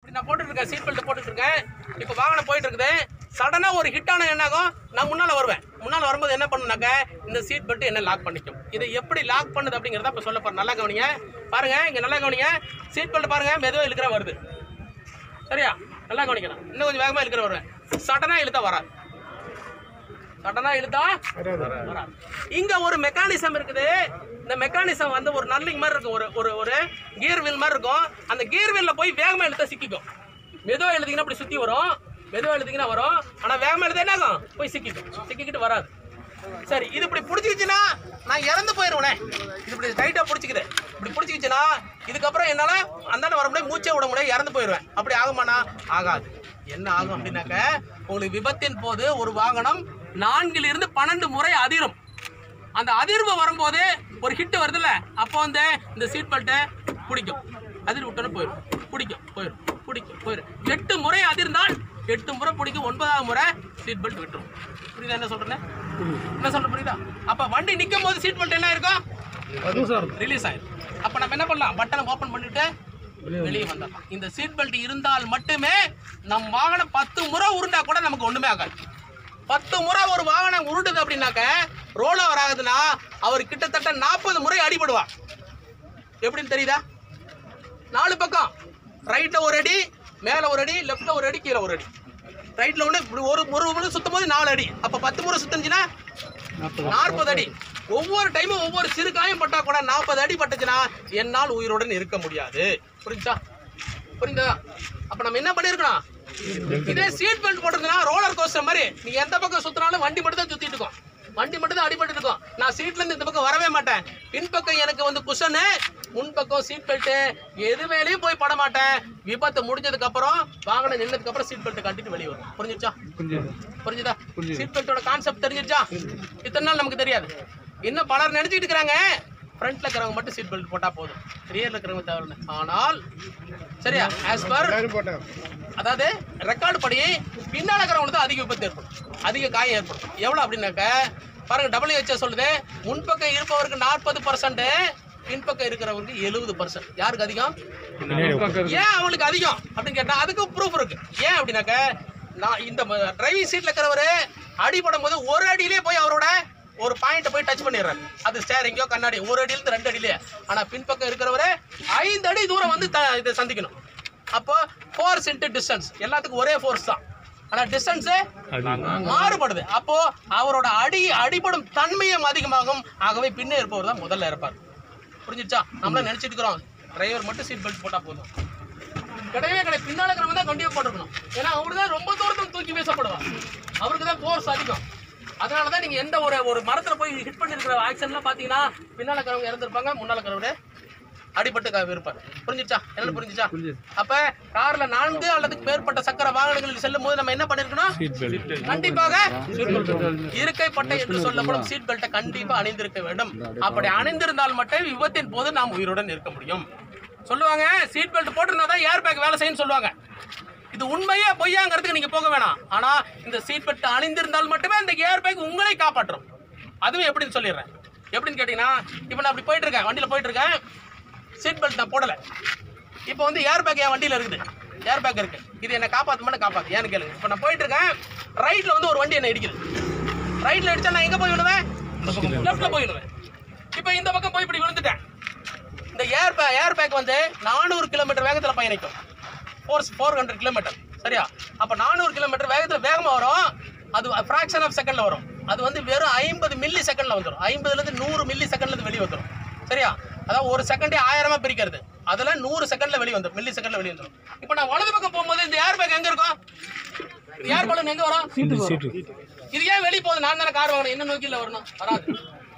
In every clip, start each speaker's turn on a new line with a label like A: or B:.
A: நான் போட்டுட்டு இருக்கேன் சீட் பெல்ட் போட்டுட்டு இருக்கேன் இப்போ வாகனம் போயிட்டு இருக்குது சடனாக ஒரு ஹிட் ஆன என்னாகும் நான் முன்னால் வருவேன் முன்னால் வரும்போது என்ன பண்ணுனாக்க இந்த சீட் பெல்ட் என்ன லாக் பண்ணிக்கும் இதை எப்படி லாக் பண்ணுது அப்படிங்கிறத இப்போ சொல்ல போகிறேன் நல்லா கவனிங்க பாருங்க இங்கே நல்லா கவனிங்க சீட் பெல்ட் பாருங்க மெதுவாக இழுக்கிற வருது சரியா நல்லா கவனிக்கணும் இன்னும் கொஞ்சம் வேகமாக இழுக்கிற வருவேன் சடனாக இழுத்தா வராது சடனாக இழுத்தா வராது இங்க ஒரு மெக்கானிசம் இருக்குது இந்த மெக்கானிசம் வந்து ஒரு நர்லிங் மாதிரி இருக்கும் ஒரு ஒரு ஒரு கியர் வீல் மாதிரி இருக்கும் அந்த கியர் வீல்ல போய் வேகமா இழுத்தா சிக்கிக்கும் மெதுவா எழுதிங்கன்னா அப்படி சுத்தி வரும் மெதுவா எழுதிங்கன்னா வரும் ஆனா வேகமா எழுத என்ன ஆகும் போய் சிக்கிக்கும் சிக்கிக்கிட்டு வராது சரி இது இப்படி பிடிச்சிக்கிச்சுன்னா நான் இறந்து போயிடுவேனே இது இப்படி டைட்டா பிடிச்சிக்குது இப்படி பிடிச்சிக்கிச்சுன்னா இதுக்கப்புறம் என்னால அந்தாண்ட வர முடியாது மூச்சே விட முடியாது இறந்து போயிடுவேன் அப்படி ஆகுமாண்ணா ஆகாது என்ன ஆகும் அப்படின்னாக்க உங்களுக்கு விபத்தின் போது ஒரு வாகனம் நான்கிலிருந்து பன்னெண்டு முறை அதிரும் அந்த அதிர்வு வரும்போது ஒரு ஹிட் வருதுல்ல அப்போ வந்து இந்த சீட் பெல்ட்டை பிடிக்கும் அதிர் விட்டோன்னு போயிடும் பிடிக்கும் போயிடும் பிடிக்கும் போயிடும் எட்டு முறை அதிர்ந்தால் எட்டு முறை பிடிக்கும் ஒன்பதாவது முறை சீட் பெல்ட் விட்டுரும் புரியுதா என்ன சொல்றேன் என்ன சொல்ற புரியுதா அப்ப வண்டி நிற்கும் போது சீட் பெல்ட் என்ன இருக்கும் ரிலீஸ் ஆயிடும் அப்ப நம்ம என்ன பண்ணலாம் பட்டனை ஓபன் பண்ணிட்டு வெளியே வந்துடலாம் இந்த சீட் பெல்ட் இருந்தால் மட்டுமே நம் வாகனம் பத்து முறை உருண்டா கூட நமக்கு ஒண்ணுமே ஆகாது பத்து முறை ஒரு வாகனம் உருட்டுது அப்படின்னாக்க ரோல் ஓவர் ஆகுதுன்னா அவர் கிட்டத்தட்ட நாற்பது முறை அடிபடுவார் எப்படின்னு தெரியுதா நாலு பக்கம் ரைட்ல ஒரு அடி மேல ஒரு அடி லெஃப்ட்ல ஒரு அடி கீழே ஒரு அடி ரைட்ல ஒன்று இப்படி ஒரு ஒரு முறை சுத்தும் போது நாலு அடி அப்ப பத்து முறை சுத்துச்சுன்னா நாற்பது அடி ஒவ்வொரு டைமும் ஒவ்வொரு சிறு காயம் பட்டா கூட நாற்பது அடி பட்டுச்சுன்னா என்னால் உயிருடன் இருக்க முடியாது புரிஞ்சா புரியுதா அப்ப நம்ம என்ன பண்ணிருக்கணும் இதே சீட் பெல்ட் போட்டிருந்தா ரோலர் கோஸ்டர் மாதிரி நீ எந்த பக்கம் சுத்தினாலும் வண்டி மட்டும் தான் சுத்திட்டு இருக்கும் வண்டி மட்டும் தான் அடிபட்டு இருக்கும் நான் சீட்ல இருந்து இந்த பக்கம் வரவே மாட்டேன் பின்பக்கம் எனக்கு வந்து குஷனு முன்பக்கம் சீட் பெல்ட் எது மேலேயும் போய் பட மாட்டேன் விபத்து முடிஞ்சதுக்கு அப்புறம் வாகனம் நின்னதுக்கு அப்புறம் சீட் பெல்ட் கட்டிட்டு வெளியே வரும் புரிஞ்சுச்சா புரிஞ்சுதா சீட் பெல்ட்டோட கான்செப்ட் தெரிஞ்சிருச்சா இத்தனை நாள் நமக்கு தெரியாது இன்னும் பலர் நினைச்சிட்டு இருக்கிறாங்க ஃப்ரண்ட்ல இருக்கிறவங்க மட்டும் சீட் பெல்ட் போட்டா போதும் ரியர்ல இருக்கிறவங்க தேவையில்லை ஆனால் சரியா ஆஸ் பர் அதாவது ரெக்கார்டு படி பின்னால இருக்கிறவங்களுக்கு தான் அதிக விபத்து ஏற்படும் அதிக காயம் ஏற்படும் எவ்வளவு அப்படின்னாக்க பாருங்க டபிள்யூஹெச்ஓ சொல்லுது முன்பக்கம் இருப்பவருக்கு நாற்பது பர்சன்ட் பின்பக்கம் இருக்கிறவருக்கு எழுபது பர்சன்ட் யாருக்கு அதிகம் ஏன் அவங்களுக்கு அதிகம் அப்படின்னு கேட்டா அதுக்கு ப்ரூஃப் இருக்கு ஏன் அப்படின்னாக்க நான் இந்த டிரைவிங் சீட்ல இருக்கிறவரு அடிபடும் போது ஒரு அடியிலே போய் அவரோட ஒரு பாயிண்ட் போய் டச் பண்ணிடுறாரு அது ஸ்டேரிங்கோ கண்ணாடி ஒரு அடியிலிருந்து ரெண்டு அடியிலே ஆனா பின்பக்கம் இருக்கிறவரு ஐந்து அடி தூரம் வந்து த- இதை சந்திக்கணும் அப்போ ஃபோர்ஸ் இன்ட்டு டிஸ்டன்ஸ் எல்லாத்துக்கும் ஒரே ஃபோர்ஸ் தான் ஆனா டிஸ்டன்ஸ் மாறுபடுது அப்போ அவரோட அடி அடிபடும் தன்மையும் அதிகமாகும் ஆகவே பின்னே இருப்பவர் தான் முதல்ல இருப்பார் புரிஞ்சிச்சா நம்மள நினைச்சிட்டு இருக்கிறோம் டிரைவர் மட்டும் சீட் பெல்ட் போட்டா போதும் கிடையவே கிடையாது பின்னால இருக்கிறவங்க தான் கண்டிப்பா போட்டுக்கணும் ஏன்னா அவரு தான் ரொம்ப தூரத்துக்கு தூக்கி வீசப்படுவார் அவருக்கு தான் ஃபோர்ஸ் அதிகம் அதனால தான் நீங்க எந்த ஒரு ஒரு மரத்துல போய் ஹிட் பண்ணிருக்கிற ஆக்சிடென்ட்லாம் பாத்தீங்கன்னா பின்னால இருக்கிறவங்க இறந்துருப்பாங்க முன்னால இருக்கிறவரு அடிபட்டு க- இருப்பார் புரிஞ்சிச்சா என்ன புரிஞ்சிச்சா அப்ப கார்ல நான்கு அல்லது மேற்பட்ட சக்கர வாகனங்களில் செல்லும் போது நம்ம என்ன பண்ணிருக்கணும் கண்டிப்பாக இருக்கை பட்டை என்று சொல்லப்படும் சீட் பெல்ட்டை கண்டிப்பா அணிந்திருக்க வேண்டும் அப்படி அணிந்திருந்தால் மட்டும் விபத்தின் போது நாம் உயிருடன் இருக்க முடியும் சொல்லுவாங்க சீட் பெல்ட் போட்டிருந்தா தான் ஏர் பேக் வேலை செய்யும் சொல்லுவாங்க இது உண்மையா பொய்யாங்கிறதுக்கு நீங்க போக வேணாம் ஆனா இந்த சீட் பெல்ட் அணிந்திருந்தால் மட்டுமே இந்த ஏர் பேக் உங்களை காப்பாற்றும் அதுவும் எப்படின்னு சொல்லிடுறேன் எப்படின்னு கேட்டீங்கன்னா இப்போ நான் அப்படி போயிட்டு இருக்கேன் வண்டியில போயிட்டு இருக்கேன் சீட் பெல்ட் நான் போடல இப்போ வந்து ஏர் பேக் என் வண்டியில இருக்குது ஏர் பேக் இருக்கு இது என்ன காப்பாத்துமான்னு காப்பாத்து ஏன்னு கேளுங்க இப்போ நான் போயிட்டு இருக்கேன் ரைட்ல வந்து ஒரு வண்டி என்ன இடிக்குது ரைட்ல அடிச்சா நான் எங்க போய் விழுவேன் லெஃப்ட்ல போய் விழுவேன் இப்போ இந்த பக்கம் போய் இப்படி விழுந்துட்டேன் இந்த ஏர் பே ஏர் பேக் வந்து நானூறு கிலோமீட்டர் வேகத்தில் பயணிக்கும் ஃபோர் ஃபோர் ஹண்ட்ரட் கிலோமீட்டர் சரியா அப்போ நானூறு கிலோமீட்டர் வேகத்தில் வேகமாக வரும் அது ஃப்ராக்ஷன் ஆஃப் செகண்டில் வரும் அது வந்து வெறும் ஐம்பது மில்லி செகண்டில் வந்துடும் ஐம்பதுலேருந்து நூறு மில்லி செகண்ட்லேருந்து வெளியே வந்துடும் சரியா அதாவது ஒரு செகண்டே ஆயிரமா பிரிக்கிறது அதில் நூறு செகண்டில் வெளியே வந்துடும் மில்லி செகண்டில் வெளியே வந்துடும் இப்போ நான் வலது பக்கம் போகும்போது இந்த ஏர் பேக் எங்கே இருக்கும் ஏர் பலூன் எங்கே வரும் இது ஏன் வெளியே போகுது நான் தானே கார் வாங்கணும் என்ன நோக்கியில் வரணும் வராது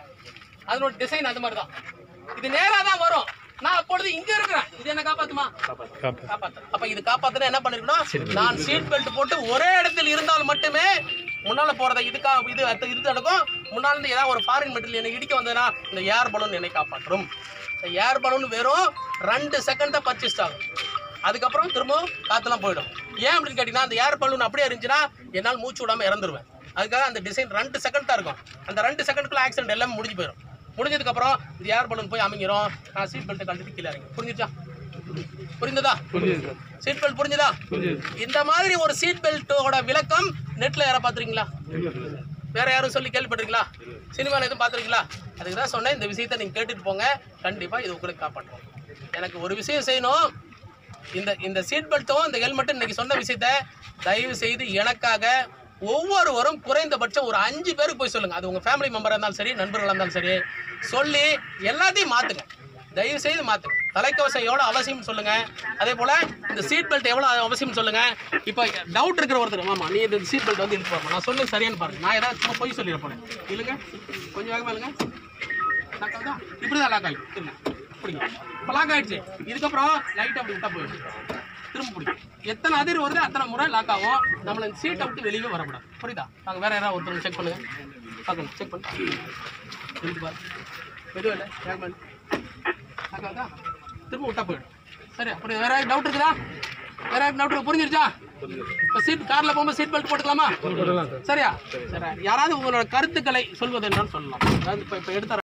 A: அதனோட டிசைன் அது மாதிரி தான் இது நேரா தான் வரும் நான் அப்பொழுது இங்க இருக்கிறேன் இது என்ன காப்பாத்துமா காப்பாத்து அப்ப இது காப்பாத்துனா என்ன பண்ணிருக்கணும் நான் சீட் பெல்ட் போட்டு ஒரே இடத்தில் இருந்தால் மட்டுமே முன்னால போறதை இதுக்கா இது அடுத்த இது நடக்கும் முன்னால இருந்து ஏதாவது ஒரு ஃபாரின் மெட்டீரியல் என்னை இடிக்க வந்ததுன்னா இந்த ஏர் பலூன் என்னை காப்பாற்றும் இந்த ஏர் பலூன் வெறும் ரெண்டு செகண்ட் தான் பர்ச்சேஸ் ஆகும் அதுக்கப்புறம் திரும்பவும் காத்தெல்லாம் போயிடும் ஏன் அப்படின்னு கேட்டீங்கன்னா அந்த ஏர் பலூன் அப்படியே இருந்துச்சுன்னா என்னால் மூச்சு விடாம இறந்துருவேன் அதுக்காக அந்த டிசைன் ரெண்டு செகண்ட் தான் இருக்கும் அந்த ரெண்டு செகண்ட்குள்ள ஆக்சிடென்ட் எல்லாமே முடிஞ்சு போயிடும் முடிஞ்சதுக்கு அப்புறம் இந்த ஏர் பலூன் போய் அமைங்கிறோம் நான் சீட் பெல்ட்டை கழட்டிட்டு கீழே இறங்கி புரிஞ்சிச்சா புரிந்ததா சீட் பெல்ட் புரிஞ்சுதா இந்த மாதிரி ஒரு சீட் பெல்ட்டோட விளக்கம் நெட்ல யாரை பார்த்துருக்கீங்களா வேற யாரும் சொல்லி கேள்விப்பட்டிருக்கீங்களா சினிமாவில் எதுவும் பார்த்துருக்கீங்களா அதுக்கு தான் சொன்னேன் இந்த விஷயத்தை நீங்கள் கேட்டுட்டு போங்க கண்டிப்பாக இது உங்களுக்கு காப்பாற்றும் எனக்கு ஒரு விஷயம் செய்யணும் இந்த இந்த சீட் பெல்ட்டும் இந்த ஹெல்மெட்டும் இன்னைக்கு சொன்ன விஷயத்த தயவு செய்து எனக்காக ஒவ்வொருவரும் குறைந்தபட்சம் ஒரு அஞ்சு பேருக்கு போய் சொல்லுங்க அது உங்க ஃபேமிலி மெம்பராக இருந்தாலும் சரி நண்பர்களாக இருந்தாலும் சரி சொல்லி எல்லாத்தையும் மாத்துங்க தயவு செய்து மாத்துங்க தலைக்கவசம் எவ்வளோ அவசியம் சொல்லுங்க அதே போல இந்த சீட் பெல்ட் எவ்வளோ அவசியம் சொல்லுங்க இப்போ டவுட் இருக்கிற ஒருத்தர் ஆமா நீ இந்த சீட் பெல்ட் வந்து இழுத்து போறமா நான் சொன்னது சரியானு பாருங்க நான் ஏதாவது சும்மா பொய் சொல்லிட போறேன் இல்லைங்க கொஞ்சம் வேகமா இல்லைங்க லாக் ஆகுதா இப்படி தான் லாக் ஆகிடும் இல்லை பிடிங்க இப்போ லாக் ஆயிடுச்சு இதுக்கப்புறம் லைட் அப்படி விட்டா போயிடும் திரும்ப பிடிக்கும் எத்தனை அதிர் வருது அத்தனை முறை லாக் ஆகும் நம்மள இந்த சீட்டை விட்டு வெளியவே வரக்கூடாது புரியுதா நாங்கள் வேற யாராவது ஒருத்தர் செக் பண்ணுங்க பார்க்கணும் செக் பண்ணு இருக்கு பாரு எதுவும் இல்லை ஏர்மேன் லாக் ஆகுதா திரும்ப விட்டா போயிடும் சரி அப்படி வேற யாராவது டவுட் இருக்குதா வேற யாராவது டவுட் இருக்கு புரிஞ்சிருச்சா இப்போ சீட் காரில் போகும்போது சீட் பெல்ட் போட்டுக்கலாமா சரியா சரி யாராவது உங்களோட கருத்துக்களை சொல்வது என்னன்னு சொல்லலாம் அதாவது இப்போ இப்போ எடுத்த